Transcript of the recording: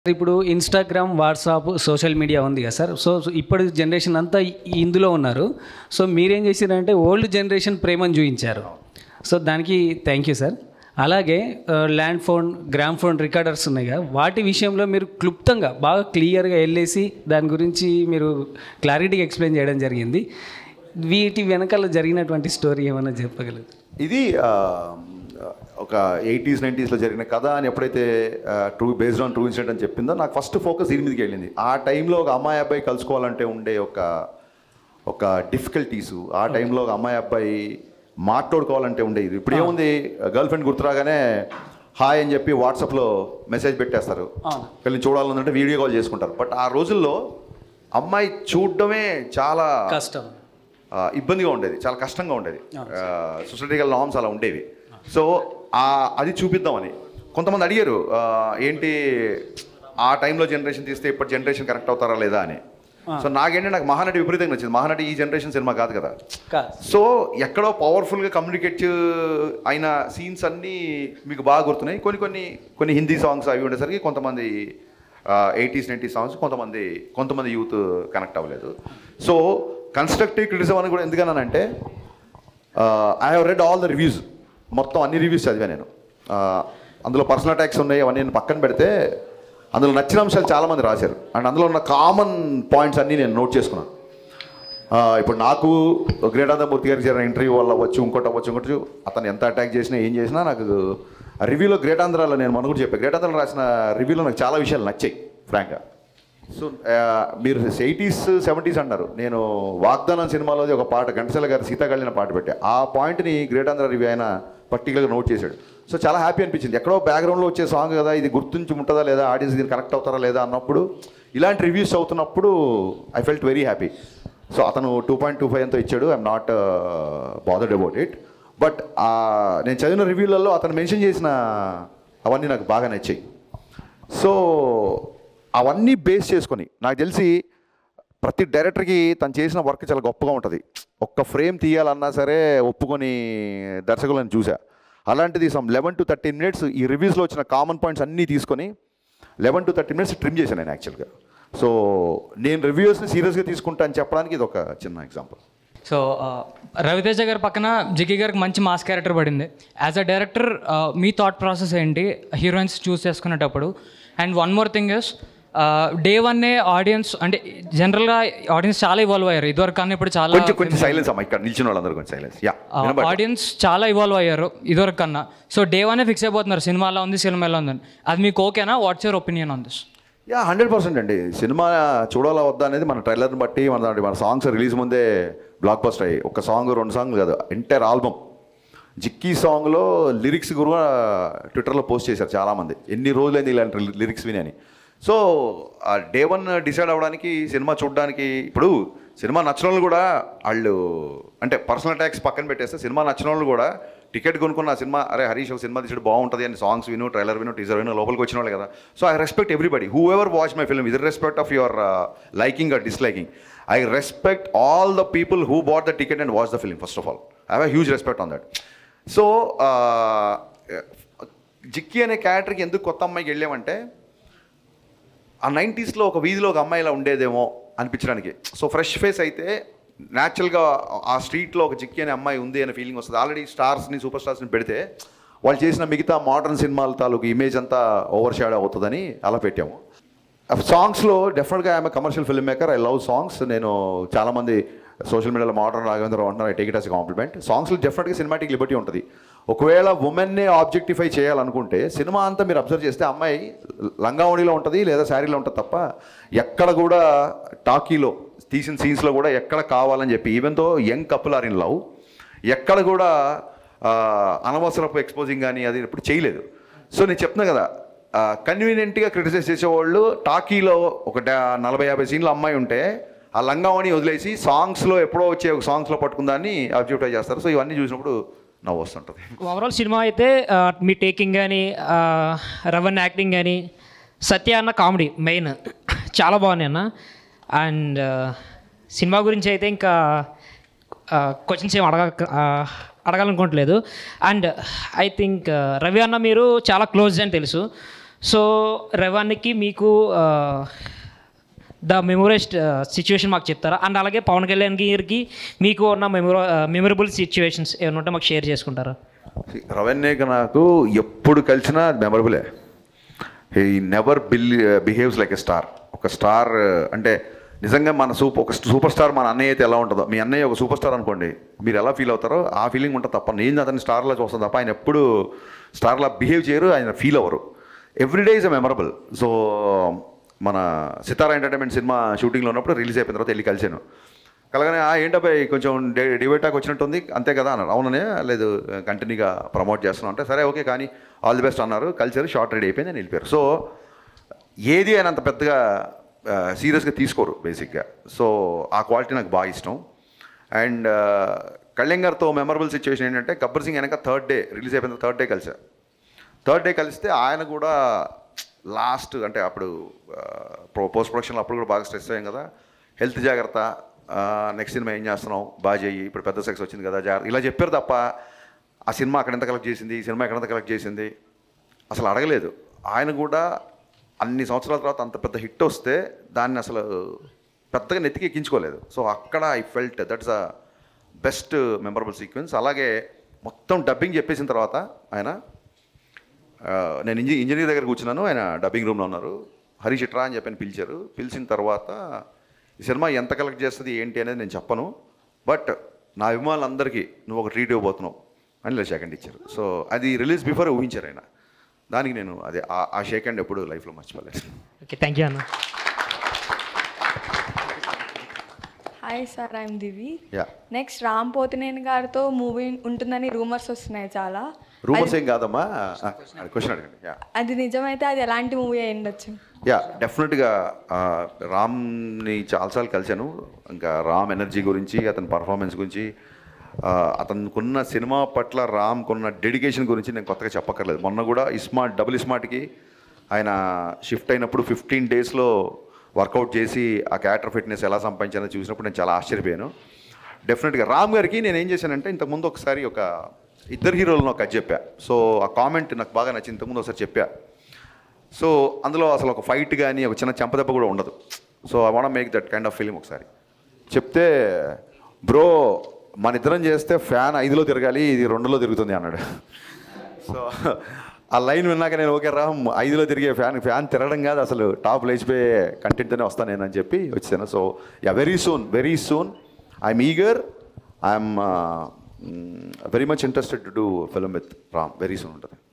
ఇప్పుడు Instagram WhatsApp social media ఉంది కదా సార్ సో సో ఇప్పటి జనరేషన్ అంతా ఈ- ఇందులో ఉన్నారు సో మీరేం చేశారంటే ఓల్డ్ జనరేషన్ ప్రేమను చూపించారు సో దానికి థ్యాంక్ యూ సార్ అలాగే land phone gramophone recorders ఉన్నాయి కదా వాటి విషయంలో మీరు క్లుప్తంగా బాగా క్లియర్గా వెళ్ళేసి దాని గురించి మీరు క్లారిటీగా ఎక్స్ప్లెయిన్ చేయడం జరిగింది వీటి వెనకాల జరిగినటువంటి స్టోరీ ఏమైనా చెప్పగలరు ఇది ఆ, ఒక ఎయిటీస్ నైంటీస్లో జరిగిన కథ అని ఎప్పుడైతే true based on true incident అని చెప్పిందో నాకు ఫస్ట్ ఫోకస్ దీని మీదకి వెళ్ళింది ఆ టైంలో ఒక అమ్మాయి అబ్బాయి కలుసుకోవాలంటే ఉండే ఒక ఒక డిఫికల్టీస్ ఆ టైంలో ఒక అమ్మాయి అబ్బాయి మాట్లాడుకోవాలంటే ఉండేది ఇప్పుడు ఏముంది గర్ల్ ఫ్రెండ్ గుర్తురాగానే హాయ్ అని చెప్పి వాట్సాప్లో మెసేజ్ పెట్టేస్తారు అవును. వీళ్ళని చూడాలనుంటే వీడియో కాల్ చేసుకుంటారు బట్ ఆ రోజుల్లో అమ్మాయి చూడడమే చాలా కష్టం ఆ, ఇబ్బందిగా ఉండేది చాలా కష్టంగా ఉండేది సొసైటికల్ నామ్స్ అలా ఉండేవి సో ఆ అది చూపిద్దామని కొంతమంది అడిగారు ఆ, ఏంటి ఆ టైంలో జనరేషన్ తీస్తే ఇప్పటి జనరేషన్ కరెక్ట్ అవుతారా లేదా అని సో నాకేంటి నాకు మహానటి విపరీతంగా నచ్చింది మహానటి ఈ జనరేషన్ సినిమా కాదు కదా కాదు సో ఎక్కడో పవర్ఫుల్గా కమ్యూనికేట్ అయిన సీన్స్ అన్నీ మీకు బాగా గుర్తున్నాయి కొన్ని కొన్ని కొన్ని హిందీ సాంగ్స్ అవి ఉండేసరికి కొంతమంది ఎయిటీస్ నైంటీస్ సాంగ్స్ కొంతమంది కొంతమంది యూత్ కనెక్ట్ అవ్వలేదు సో కన్స్ట్రక్టివ్ క్రిటిసిజం అని కూడా ఎందుకన్నానంటే I have read all the reviews మొత్తం అన్ని రివ్యూస్ చదివాను నేను Uh, అందులో పర్సనల్ అటాక్స్ ఉన్నాయి అవన్నీ నేను పక్కన పెడితే అందులో నచ్చిన అంశాలు చాలామంది రాశారు అండ్ అందులో ఉన్న కామన్ పాయింట్స్ అన్నీ నేను నోట్ చేసుకున్నాను ఆ, ఇప్పుడు నాకు గ్రేటాంతమూర్తి గారికి జరిగిన ఇంటర్వ్యూ వల్ల అవ్వచ్చు ఇంకోటి అవ్వచ్చు ఇంకోటి అతను ఎంత అటాక్ చేసినా ఏం చేసినా నాకు ఆ రివ్యూలో గ్రేటాంధ్రాలో నేను మన కూడా చెప్పాను గ్రేటాంధ్రాలో రాసిన రివ్యూలో నాకు చాలా విషయాలు నచ్చాయి ఫ్రాంక్గా సో ఆ, మీరు ఎయిటీస్ సెవెంటీస్ అన్నారు నేను వాగ్దానం సినిమాలోది ఒక పాట ఘంటసాల గారి సీతాకళ్యాణ పాట పెట్టా ఆ పాయింట్ని గ్రేటాంధ్ర రివ్యూ ఆయన పర్టికులర్గా నోట్ చేశాడు సో చాలా హ్యాపీ అనిపించింది ఎక్కడో బ్యాక్గ్రౌండ్లో వచ్చే సాంగ్ కదా ఇది గుర్తుంచి ఉంటుందా లేదా ఆడియన్స్ దీన్ని కనెక్ట్ అవుతారా లేదా అన్నప్పుడు ఇలాంటి రివ్యూస్ అవుతున్నప్పుడు I felt very happy so అతను టూ పాయింట్ టూ ఫైవ్ ఎంతో ఇచ్చాడు I'm not bothered about it but నేను చదివిన రివ్యూలలో అతను మెన్షన్ చేసిన అవన్నీ నాకు బాగా నచ్చాయి సో అవన్నీ బేస్ చేసుకొని నాకు తెలిసి ప్రతి డైరెక్టర్కి తను చేసిన వర్క్ చాలా గొప్పగా ఉంటుంది ఒక్క ఫ్రేమ్ తీయాలన్నా సరే ఒప్పుకొని దర్శకులను చూసా అలాంటిది some eleven to thirteen minutes ఈ రివ్యూస్లో వచ్చిన కామన్ పాయింట్స్ అన్నీ తీసుకొని eleven to thirty minutes trim చేశాను నేను యాక్చువల్గా సో నేను రివ్యూస్ని సీరియస్గా తీసుకుంటా అని చెప్పడానికి ఇది ఒక చిన్న ఎగ్జాంపుల్ సో ఆ, రవితేజ గారి పక్కన జికి గారికి మంచి మాస్ క్యారెక్టర్ పడింది యాజ్ అ డైరెక్టర్ మీ థాట్ ప్రాసెస్ ఏంటి హీరోయిన్స్ చూస్ చేసుకునేటప్పుడు and one more thing is day వన్నే ఆడియన్స్ అంటే జనరల్గా ఆడియన్స్ చాలా ఇవాల్వ్ అయ్యారు ఇదివరకు కానీ ఇప్పుడు చాలా కొంచెం కొంచెం సైలెన్స్ అమ్మా ఇక్కడ నిల్చిన వాళ్ళందరూ కొంచెం సైలెన్స్ యా ఆడియన్స్ చాలా ఇవాల్వ్ అయ్యారు ఇదివరకు కన్నా సో డే వన్నే ఫిక్స్ అయిపోతున్నారు సినిమాలో ఉంది సినిమాలో ఉందని అది మీకు ఓకేనా what's your opinion on this yeah hundred percent అండి సినిమా చూడాలా వద్దా అనేది మన ట్రైలర్ని బట్టి మన దాంట్లో మన సాంగ్స్ రిలీజ్ ముందే బ్లాక్ బస్టర్ అయ్యి ఒక సాంగ్ రెండు సాంగ్లు కాదు ఎంటైర్ ఆల్బమ్ జిక్కీ సాంగ్లో లిరిక్స్ కూడా ట్విట్టర్లో పోస్ట్ చేశారు చాలామంది ఎన్ని రోజులైంది ఇలాంటి లిరిక్స్ విని అని సో ఆ డే వన్ డిసైడ్ అవ్వడానికి సినిమా చూడడానికి ఇప్పుడు సినిమా నచ్చిన వాళ్ళు కూడా వాళ్ళు అంటే పర్సనల్ ట్యాక్స్ పక్కన పెట్టేస్తే సినిమా నచ్చిన వాళ్ళు కూడా టికెట్ కొనుక్కున్న ఆ సినిమా అరే హరీష్ ఒక సినిమా తీసాడు బాగుంటుంది అని సాంగ్స్ విను ట్రైలర్ విను టీజర్ విను లోపలికి వచ్చిన వాళ్ళు కదా so I respect everybody whoever watch my film with respect of your liking or disliking I respect all the people who bought the ticket and watch the film first of all I have huge respect on that so Jikki అనే క్యారెక్టర్కి ఎందుకు కొత్త అమ్మాయికి వెళ్ళామంటే ఆ నైంటీస్లో ఒక వీధిలో ఒక అమ్మాయి ఇలా ఉండేదేమో అనిపించడానికి సో ఫ్రెష్ ఫేస్ అయితే న్యాచురల్గా ఆ స్ట్రీట్లో ఒక జిక్కి అనే అమ్మాయి ఉంది అనే ఫీలింగ్ వస్తుంది ఆల్రెడీ స్టార్స్ని సూపర్ స్టార్స్ని పెడితే వాళ్ళు చేసిన మిగతా మోడర్న్ సినిమాల తాలూకు ఇమేజ్ అంతా ఓవర్ షాడ్ అవుతుందని అలా పెట్టాము సాంగ్స్లో డెఫినెట్గా I'm commercial film maker I love songs నేను చాలామంది సోషల్ మీడియాలో మోడర్న్ రాఘవేంద్ర అంటున్నారు I take it as compliment సాంగ్స్లో డెఫినెట్గా సినిమాటిక్ లిబర్టీ ఉంటుంది ఒకవేళ ఉమెన్నే ఆబ్జెక్టిఫై చేయాలనుకుంటే సినిమా అంతా మీరు అబ్జర్వ్ చేస్తే అమ్మాయి లంగావణిలో ఉంటుంది లేదా శారీలో ఉంటుంది తప్ప ఎక్కడ కూడా టాకీలో తీసిన సీన్స్లో కూడా ఎక్కడ కావాలని చెప్పి ఈవెన్తో young couple are in love ఎక్కడ కూడా ఆ, అనవసరపు ఎక్స్పోజింగ్ కానీ అది ఇప్పుడు చేయలేదు సో నేను చెప్తున్నా కదా కన్వీనియంట్గా క్రిటిసైజ్ చేసేవాళ్ళు టాకీలో ఒక డా- నలభై యాభై సీన్లు అమ్మాయి ఉంటే ఆ లంగావని వదిలేసి సాంగ్స్లో ఎప్పుడో వచ్చే ఒక సాంగ్స్లో పట్టుకుందాన్ని అబ్జెక్టివ్ చేస్తారు సో ఇవన్నీ చూసినప్పుడు నవ్వు వస్తుంటుంది ఓవరాల్ సినిమా అయితే ఆ, మీ టేకింగ్ కానీ రవన్ యాక్టింగ్ కానీ సత్య అన్న కామెడీ మెయిన్ చాలా బాగున్నాయి అన్న అండ్ సినిమా గురించి అయితే ఇంకా క్వశ్చన్స్ ఏం అడగ ఆ, అడగాలనుకోవట్లేదు అండ్ ఐ థింక్ రవి అన్న మీరు చాలా క్లోజ్ అని తెలుసు సో రవానికి మీకు ద మెమొరెస్ట్ సిచ్యువేషన్ మాకు చెప్తారా అండ్ అలాగే పవన్ కళ్యాణ్ గారికి మీకు ఉన్న మెమొర మెమొరబుల్ సిచ్యువేషన్స్ ఏమైనా ఉంటే మాకు షేర్ చేసుకుంటారా రవణ్యకి నాకు ఎప్పుడు కలిసినా మెమరబులే హీ నెవర్ బిల్ బిహేవ్స్ లైక్ ఎ స్టార్ ఒక స్టార్ అంటే నిజంగా మన సూపర్ ఒక సూపర్ స్టార్ మన అన్నయ్య అయితే ఎలా ఉంటుందో మీ అన్నయ్య ఒక సూపర్ స్టార్ అనుకోండి మీరు ఎలా ఫీల్ అవుతారో ఆ ఫీలింగ్ ఉంటుంది తప్ప నేను అతని స్టార్లా చూస్తాను తప్ప ఆయన ఎప్పుడు స్టార్లా బిహేవ్ చేయరు ఆయన ఫీల్ అవ్వరు everyday is a memorable so మన సితారా ఎంటర్టైన్మెంట్ సినిమా షూటింగ్లో ఉన్నప్పుడు రిలీజ్ అయిపోయిన తర్వాత వెళ్ళి కలిసాను కలగానే "ఆ, ఏంటబ్బాయి కొంచెం డే- డివైటాక్ వచ్చినట్టుంది అంతే కదా అన్నారు అవుననే లేదు కంటిన్యూగా ప్రమోట్ చేస్తున్నాం అంటే సరే ఓకే కానీ ఆల్ ది బెస్ట్ అన్నారు కలిసారు షార్ట్ రెడీ అయిపోయింది అని వెళ్ళిపోయారు సో ఏది ఆయన అంత పెద్దగా సీరియస్గా తీసుకోరు బేసిక్గా సో ఆ క్వాలిటీ నాకు బాగా ఇష్టం అండ్ కళ్యాణ్ గారితో మెమరబుల్ సిచ్యువేషన్ ఏంటంటే గబ్బర్ సింగ్ వెనక థర్డ్ డే రిలీజ్ అయిపోయిన థర్డ్ డే కలిసా థర్డ్ డే కలిస్తే ఆయన కూడా లాస్ట్ అంటే అప్పుడు పోస్ట్ ప్రొడక్షన్లో అప్పుడు కూడా బాగా స్ట్రెస్ అయ్యాం కదా హెల్త్ జాగ్రత్త నెక్స్ట్ సినిమా ఏం చేస్తున్నావు బాగా చెయ్యి ఇప్పుడు పెద్ద సెక్స్ వచ్చింది కదా జాగ్రత్త ఇలా చెప్పారు తప్ప ఆ సినిమా అక్కడ ఎంత కలెక్ట్ చేసింది ఈ సినిమా ఎక్కడంత కలెక్ట్ చేసింది అసలు అడగలేదు ఆయన కూడా అన్ని సంవత్సరాల తర్వాత అంత పెద్ద హిట్ వస్తే దాన్ని అసలు పెద్దగా నెత్తికి ఎక్కించుకోలేదు సో అక్కడ I felt that's a best memorable sequence అలాగే మొత్తం డబ్బింగ్ చెప్పేసిన తర్వాత ఆయన ఆ, నేను ఇంజి ఇంజనీర్ దగ్గర కూర్చున్నాను ఆయన డబ్బింగ్ రూమ్లో ఉన్నారు హరీష్ ఇట్రా అని చెప్పని పిలిచారు పిలిచిన తర్వాత ఈ సినిమా ఎంత కలెక్ట్ చేస్తుంది ఏంటి అనేది నేను చెప్పను బట్ నా అభిమానులందరికీ నువ్వు ఒక ట్రీట్ ఇవ్వబోతున్నావు అని ఇలా షేక్ హ్యాండ్ ఇచ్చారు సో అది రిలీజ్ బిఫోర్ ఊహించారు ఆయన దానికి నేను అదే ఆ- ఆ షేక్ హ్యాండ్ ఎప్పుడు లైఫ్లో మర్చిపోలేదు ఓకే థ్యాంక్ యూ అన్న hi sir I'm Divi yeah next Ram Pothineni గారితో మూవీ ఉంటుందని రూమర్స్ వస్తున్నాయి చాలా రూమర్స్ ఏం కాదమ్మా క్వశ్చన్ అడగండి యా అది నిజమైతే అది ఎలాంటి మూవీ అయి ఉండొచ్చు యా డెఫినెట్గా ఆ, రామ్ని చాలాసార్లు కలిశాను ఇంకా రామ్ ఎనర్జీ గురించి అతని పర్ఫార్మెన్స్ గురించి ఆ, అతనుకున్న సినిమా పట్ల రామ్కున్న డెడికేషన్ గురించి నేను కొత్తగా చెప్పక్కర్లేదు మొన్న కూడా ఇస్మార్ట్ డబుల్ ఇస్మార్ట్కి ఆయన షిఫ్ట్ అయినప్పుడు ఫిఫ్టీన్ డేస్లో వర్కౌట్ చేసి ఆ క్యారెక్టర్ ఫిట్నెస్ ఎలా సంపాదించానో చూసినప్పుడు నేను చాలా ఆశ్చర్యపోయాను డెఫినెట్గా రామ్ గారికి నేను ఏం చేశానంటే ఇంతకుముందు ఒకసారి ఒక ఇద్దరు హీరోలను ఒక కథ చెప్పా సో ఆ కామెంట్ నాకు బాగా నచ్చింది ఇంతకుముందు ఒకసారి చెప్పా సో అందులో అసలు ఒక ఫైట్ కానీ ఒక చిన్న చెంపదెబ్బ కూడా ఉండదు so I want make that kind of film ఒకసారి చెప్తే బ్రో మన ఇద్దరం చేస్తే ఫ్యాన్ ఐదులో తిరగాలి ఇది రెండులో తిరుగుతుంది అన్నాడు సో ఆ లైన్ విన్నాక నేను ఓకే రా ఐదులో తిరిగే ఫ్యాన్ ఫ్యాన్ తిరగడం కాదు అసలు టాప్ లేచిపోయే కంటెంట్తోనే వస్తాను నేను అని చెప్పి వచ్చాను so yeah very soon very soon I'm eager I'm very much interested to do film with Ram very soon ఉంటుంది